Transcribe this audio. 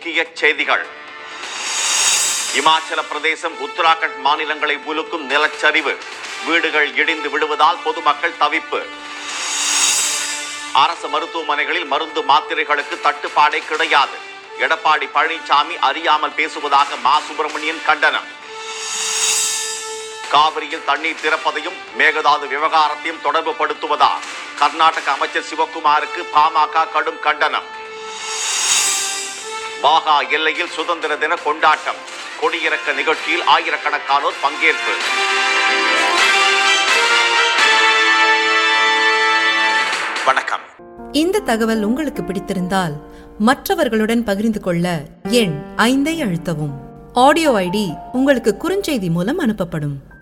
முக்கிய செய்திகள் இமாச்சல பிரதேசம் உத்தராகண்ட் மாநிலங்களை உலுக்கும் நிலச்சரிவு வீடுகள் இடிந்து விடுவதால் பொதுமக்கள் தவிப்பு அரசு மருத்துவமனைகளில் மருந்து மாத்திரைகளுக்கு தட்டுப்பாடே கிடையாது எடப்பாடி பழனிசாமி அறியாமல் பேசுவதாக மா சுப்பிரமணியன் கண்டனம் காவிரியில் தண்ணீர் திறப்பதையும் மேகதாது விவகாரத்தையும் தொடர்பு படுத்துவதா கர்நாடக அமைச்சர் சிவக்குமாருக்கு பாமக கடும் கண்டனம் வாகா எல்லையில் சுதந்திர தின கொண்டாட்டம் கொடியிறக்க நிகழ்ச்சியில் ஆயிரக்கணக்கானோர் பங்கேற்பு வணக்கம் இந்த தகவல் உங்களுக்கு பிடித்திருந்தால் மற்றவர்களுடன் பகிர்ந்து கொள்ள எண் ஐந்தை அழுத்தவும் ஆடியோ ஐடி உங்களுக்கு குறுஞ்செய்தி மூலம் அனுப்பப்படும்